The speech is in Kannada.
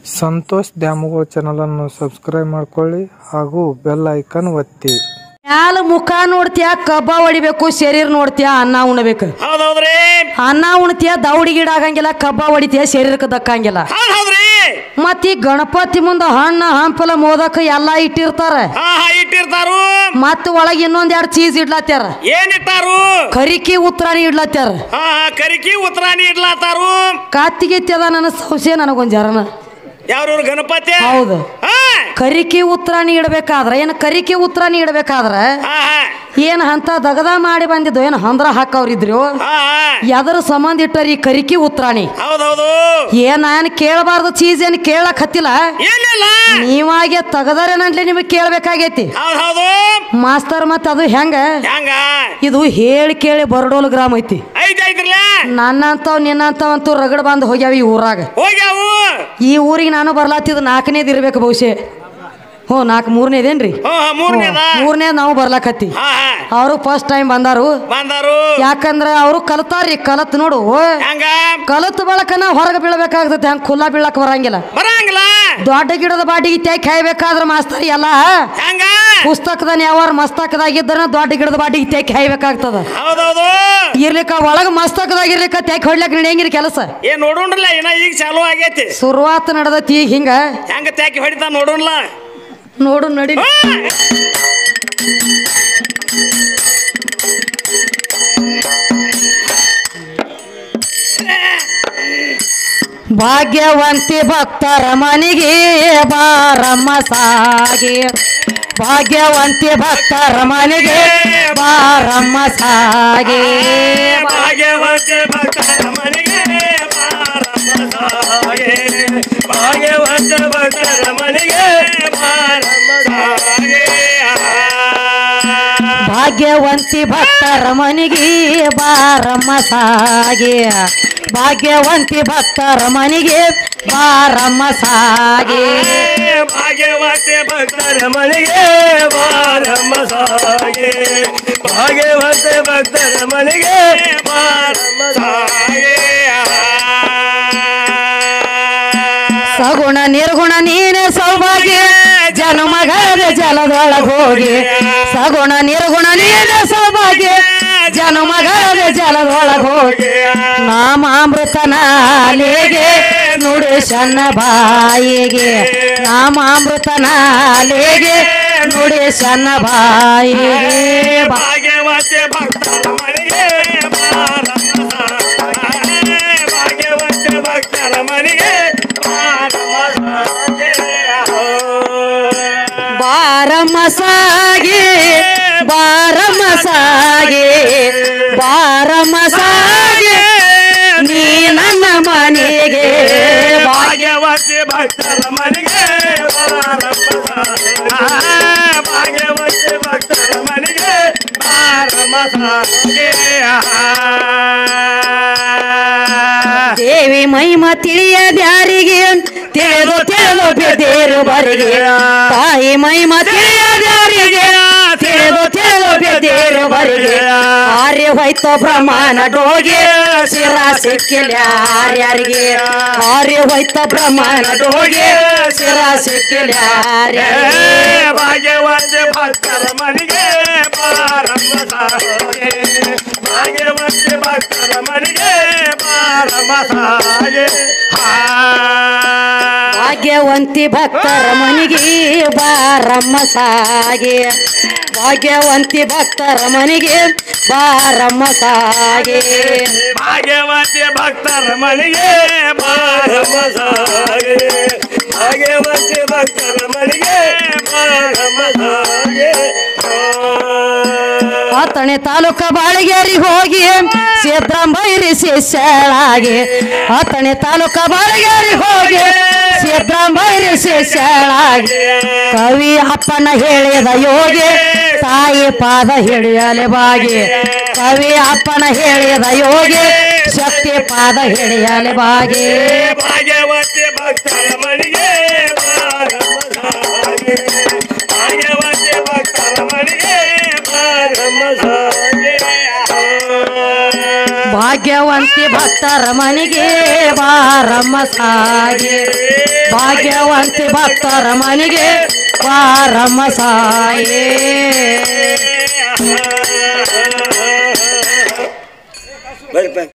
ಸಂತೋಷ್ ದ್ಯಾಮವ್ವ ಚಾನಲನ್ನು ಸಬ್ಸ್ಕ್ರೈಬ್ ಮಾಡ್ಕೊಳ್ಳಿ ಹಾಗೂ ಬೆಲ್ ಐಕನ್ ಒತ್ತಿ ಮ್ಯಾಲ ಮುಖ ನೋಡ್ತೀಯ ಕಬ್ಬ ಹೊಡಿಬೇಕು ಶರೀರ ನೋಡ್ತೀಯ ಅನ್ನ ಉಣ್ಬೇಕು ಹೌದೌದ್ರಿ ಅನ್ನ ಉಣ್ತೀಯ ದೌಡಿ ಗಿಡ ಆಗಂಗಿಲ್ಲ ಕಬ್ಬ ಹೊಡಿತೀಯ ಶರೀರಕ್ಕೆ ದಕ್ಕಂಗಿಲ್ಲ ಹೌದ್ ಹೌದ್ರಿ ಮತ್ ಈ ಗಣಪತಿ ಮುಂದ ಹಣ್ಣ ಹಂಪಲ ಮೋದಕ ಎಲ್ಲಾ ಇಟ್ಟಿರ್ತಾರ ಹಾ ಹಾ ಇಟ್ಟಿರ್ತಾರು ಮತ್ ಒಳಗ್ ಇನ್ನೊಂದ್ ಎರಡು ಚೀಸ್ ಇಡ್ಲತ್ಯಾರ ಏನ್ ಇಟ್ಟಾರು ಕರಿಕಿ ಉತ್ತರಾಣಿ ಇಡ್ಲತ್ಯಾರ ಹಾ ಹಾ ಕರಿಕಿ ಉತ್ತರಾಣಿ ಇಡ್ಲಾತಾರು ಕಾತಿಗೆ ಅದ ನನ್ನ ಸಂಶಯ ನನಗೊಂದ್ ಜರನ ಯಾವ್ರವ್ರು ಗಣಪತಿ ಹೌದು ಹಾ ಕರಿಕಿ ಉತ್ತರಾಣಿ ಇಡ್ಬೇಕಾದ್ರ ಏನ್ ಕರಿಕಿ ಉತ್ತರಾಣಿ ಇಡ್ಬೇಕಾದ್ರ ಹಾ ಹಾ ಏನ್ ಅಂತ ದಗದ ಮಾಡಿ ಬಂದಿದ್ದು ಏನ್ ಹಂದ್ರ ಹಾಕವ್ರಿದ್ರು ಹಾ ಹಾ ಎದರ ಸಂಬಂಧ ಇಟ್ಟರಿ ಕರಿಕಿ ಉತ್ತರಾಣಿ ಹೌದೌದು ಏನ್ ನಾನು ಕೇಳಬಾರ್ದು ಚೀಸ್ ಏನ್ ಕೇಳಕ್ ಹತ್ತಿಲ್ಲ ಏನಿಲ್ಲ ನೀವಾಗೆ ತಗದಾರೇನಂಟ್ಲಿ ನಿಮಗೆ ಕೇಳ್ಬೇಕಾಗೈತಿ ಹೌದ್ ಹೌದು ಮಾಸ್ತರ್ ಮತ್ ಅದು ಹೆಂಗ ಹೆಂಗ ಇದು ಹೇಳಿ ಕೇಳಿ ಬರಡೋಲ್ ಗ್ರಾಮ ಐತಿ ಐತ್ ಐತ್ರಲ್ಲ ನನ್ನಂತವ್ ನಿನ್ನಂತವಂತೂ ರಗಡ್ ಬಂದು ಹೋಗ್ಯಾವ ಈ ಊರಾಗ ಹೋಗ್ಯಾವು ಈ ಊರಿಗೆ ನಾನು ಬರ್ಲಾತಿದ್ ನಾಲ್ಕನೇದು ಇರ್ಬೇಕು ಬಹುಶಃ ಹ್ಞೂ ನಾಲ್ಕು ಮೂರನೇದೇನ್ರಿ ಹ್ಞೂ ಹಾ ಮೂರನೇದ ಮೂರನೇದು ನಾವು ಬರ್ಲಾಕತ್ತಿ ಹಾ ಹಾ ಅವರು ಫಸ್ಟ್ ಟೈಮ್ ಬಂದಾರು ಬಂದಾರು ಯಾಕಂದ್ರ ಅವರು ಕಲ್ತಾರ್ರಿ ಕಲತ್ ನೋಡು ಹೆಂಗ ಕಲತ್ ಬಳಕನ ಹೊರಗೆ ಬೀಳ್ಬೇಕಾಗ್ತೈತಿ ಹಂಗ ಖುಲ್ಲಾ ಬೀಳಕ್ ಬರಂಗಿಲ್ಲ ಬರಂಗಿಲ್ಲ ದೊಡ್ಡ ಗಿಡದ ಬಾಟಿಗೆ ತ್ಯಾಕ್ ಹಾಯ್ಬೇಕಾದ್ರ ಮಾಸ್ತರ್ ಎಲ್ಲ ಹೆಂಗ ಪುಸ್ತಕದ ಯಾವಾರ ಮಸ್ತಕದಾಗಿದ್ರ ದೊಡ್ಡ ಗಿಡದ ಬಾಟಿಗೆ ತ್ಯಾಕ್ ಹಾಯ್ಬೇಕಾಗ್ತದ ಹೌದೌದು ಇರ್ಲಿಕ್ಕ ಒಳಗ ಮಸ್ತಕದಾಗ ಇರ್ಲಿಕ್ಕ ತ್ಯಾಕ್ ಹೊಡ್ಲಕ್ ನಡೆಯಂಗಿರಿ ಕೆಲಸ ಏನ್ ನೋಡೋಣ್ರಲ್ಲ ಇನ್ನ ಈಗ ಚಾಲು ಆಗೈತಿ ಶುರುವಾತ್ ನಡ್ದತಿ ಈಗ ಹಿಂಗ ಹೆಂಗ ತ್ಯಾಕಿ ಹೊಡಿತಾ ನೋಡೋಣ್ಲ ನೋಡು ನಡಿ ಭಾಗ್ಯವಂತಿ ಭಕ್ತರ ಮನೆಗೆ ಬಾರಮ್ಮ ಸಾಗಿ ಭಾಗ್ಯವಂತಿ ಭಕ್ತರ ಮನೆಗೆ ಬಾರಮ್ಮ ಸಾಗಿ ಭಾಗ್ಯವಂತ ಭಕ್ತರ ಮನೆಗೆ ಬಾರಮ್ಮ ಸಾಗೆ ಭಾಗ್ಯವಂತ ಭಕ್ತರ ಮನೆಗೆ ಬಾರಮ್ಮ ಸಾಗೆ ಭಾಗ್ಯವಂತಿ ಭಕ್ತರ ಮನೆಗೆ ಬಾರಮ್ಮ ಸಾಗಿ ಭಾಗ್ಯವಂತಿ ಭಕ್ತರ ಮನೆಗೆ ಬಾರಮ್ಮ ಸಾಗಿ ಭಾಗ್ಯವಂತ ಭಕ್ತರ ಮನೆಗೆ ಬಾರಮ್ಮ ಸಾಗೆ ಭಾಗ್ಯವಂತ ಭಕ್ತರ ಮನೆಗೆ ಬಾರಮ್ಮ ಸಾಗೆ ಸಗುಣ ನಿರ್ಗುಣ ನೀನೆ ಸೌಭಾಗ್ಯ ಜನುಮಗದ ಜಲದೊಳಗ ಹೋಗಿ ಸಗುಣ ನಿರ್ಗುಣ ನೀನೆ ಸೌಭಾಗ್ಯ ಜನುಮಗದ ಜಲದೊಳಗ ಹೋಗಿ ನಾಮಾಮೃತ ನಾಲಿಗೆ ನುಡಿ ಸಣ್ಣ ಬಾಯಿಗೆ ನಾಮಾಮೃತ ನಾಲಿಗೆ ನುಡಿ ಸಣ್ಣ ಬಾಯಿಗೆ ಬಾ- ಭಾಗ್ಯವಂತೆ ಭಕ್ತರ ಮನೆಗೆ ಬಾರಮ್ಮ ಸಾಗೆ ಭಾಗ್ಯವಂತೆ ಭಕ್ತರ ಮನೆಗೆ ಬಾರಮ್ಮ ಸಾಗೆ ಬಾರಮ್ಮ ಸಾಗಿ ಬಾರಮ್ಮ ಸಾಗಿ ಬಾರಮ್ಮ ಸಾಗಿ ನೀ ನನ್ನ ಮನೆಗೆ ಬಾ- ಭಾಗ್ಯವಂತೆ ಭಕ್ತರ ಮನೆಗೆ ಬಾರಮ್ಮ ಸಾಗೆ ಭಾಗ್ಯವಂತೆ ಭಕ್ತರ ಮನೆಗೆ ಬಾರಮ್ಮ ಸಾಗೆ ದೇವಿ ಮಹಿಮ ತಿಳಿಯದ್ಯಾರಿಗೆ ತಿಳಿದು ತಿಳಿದು ಬೆದೇರು ಬರಿಗೆ ತಾಯಿ ಮಹಿಮ ತಿಳಿಯದ್ಯಾರಿಗೆ ತಿಳಿದು ತಿಳಿದು ಬೆದೇರು ಬರಿಗೆ ಆರ್ಯ ಹೋಯ್ತು ಬ್ರಹ್ಮನ ಡೋಗೆ ಶಿರ ಸಿಕ್ಕಿಲ್ಲ ಯಾರ್ಯಾರಿಗೆ ಆರ್ಯ ಹೋಯ್ತು ಬ್ರಹ್ಮನ ಡೋಗೆ ಶಿರ ಸಿಕ್ಕಿಲ್ಲ ಯಾರ್ಯಾರಿಗೆ ಭಾಗ್ಯವಂತೆ ಭಕ್ತರ ಮನೆಗೆ ಬಾರಮ್ಮ ಸಾಗೆ ಭಾಗ್ಯವಂತೆ ಭಕ್ತರ ಮನೆಗೆ ಬಾರಮ್ಮ ಸಾಗೆ ಭಾಗ್ಯವಂತಿ ಭಕ್ತರ ಮನೆಗೆ ಬಾರಮ್ಮ ಸಾಗೆ ಭಾಗ್ಯವಂತಿ ಭಕ್ತರ ಮನೆಗೆ ಬಾರಮ್ಮ ಸಾಗೆ ಭಾಗ್ಯವಂತೆ ಭಕ್ತರ ಮನೆಗೆ ಬಾರಮ್ಮ ಸಾಗೆ ಭಾಗ್ಯವಂತೆ ಭಕ್ತರ ಮನೆಗೆ ಬಾರಮ್ಮ ಸಾಗೆ ಆತಣೆ ತಾಲೂಕ ಬಾಳಿಗೇರಿ ಹೋಗಿ ಸಿದ್ರಾಂಬೈರಿ ಶಿಷ್ಯಳಾಗಿ ಆತಣೆ ತಾಲೂಕ ಬಾಳಿಗೇರಿ ಹೋಗಿ ಸಿದ್ರಾಂಬೈರಿ ಶಿಷ್ಯಳಾಗಿ ಕವಿ ಅಪ್ಪನ ಹೇಳಿದ ಯೋಗಿ ತಾಯಿ ಪಾದ ಹಿಡಿಯಲೆ ಬಾಗಿ ಕವಿ ಅಪ್ಪನ ಹೇಳಿದ ಯೋಗಿ ಶಕ್ತಿ ಪಾದ ಹಿಡಿಯಲೆ ಬಾಗಿ ಭಾಗ್ಯವಂತೆ ಭಕ್ತರ ಮನೆಗೆ ಬಾರಮ್ಮ ಸಾಗೆ ಭಾಗ್ಯವಂತೆ ಭಕ್ತರ ಮನೆಗೆ ಬಾರಮ್ಮ ಸಾಗೆ ಭಾಗ್ಯವಂತಿ ಭಕ್ತರ ಮನೆಗೆ ಬಾರಮ್ಮ ಸಾಗಿ ಭಾಗ್ಯವಂತಿ ಭಕ್ತರ ಮನೆಗೆ ಬಾರಮ್ಮ ಸಾಯೇ ಬರ್ರಿ